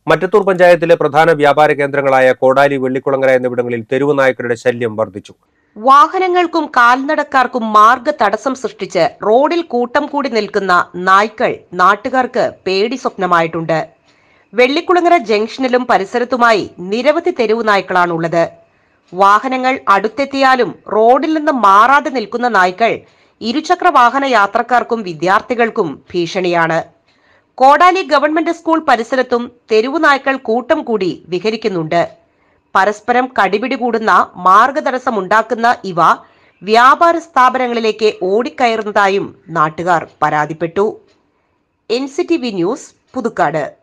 മറ്റത്തൂർ പഞ്ചായത്തിലെ പ്രധാന വ്യാപാര കേന്ദ്രങ്ങളായ കോടാലി വെള്ളിക്കുളങ്ങര എന്നിവിടങ്ങളിൽ തെരുവ് നായ്ക്കളുടെ ശല്യം വർദ്ധിച്ചു വാഹനങ്ങൾക്കും കാൽനടക്കാർക്കും മാർഗ തടസ്സം സൃഷ്ടിച്ച് റോഡിൽ കൂട്ടം കൂടി നിൽക്കുന്ന നായ്ക്കൾ നാട്ടുകാർക്ക് പേടി സ്വപ്നമായിട്ടുണ്ട് വെള്ളിക്കുളങ്ങര ജംഗ്ഷനിലും പരിസരത്തുമായി നിരവധി തെരുവു നായ്ക്കളാണുള്ളത് വാഹനങ്ങൾ അടുത്തെത്തിയാലും റോഡിൽ നിന്ന് മാറാതെ നിൽക്കുന്ന നായ്ക്കൾ ഇരുചക്ര വാഹന യാത്രക്കാർക്കും വിദ്യാർത്ഥികൾക്കും ഭീഷണിയാണ് കോടാലി ഗവൺമെന്റ് സ്കൂൾ പരിസരത്തും തെരുവു നായ്ക്കൾ കൂട്ടം കൂടി വിഹരിക്കുന്നുണ്ട് പരസ്പരം കടിപിടി കൂടുന്ന മാർഗതടസ്സമുണ്ടാക്കുന്ന ഇവ വ്യാപാര സ്ഥാപനങ്ങളിലേക്ക് ഓടിക്കയറുന്നതായും നാട്ടുകാർ പരാതിപ്പെട്ടു N C T V news Puthukkad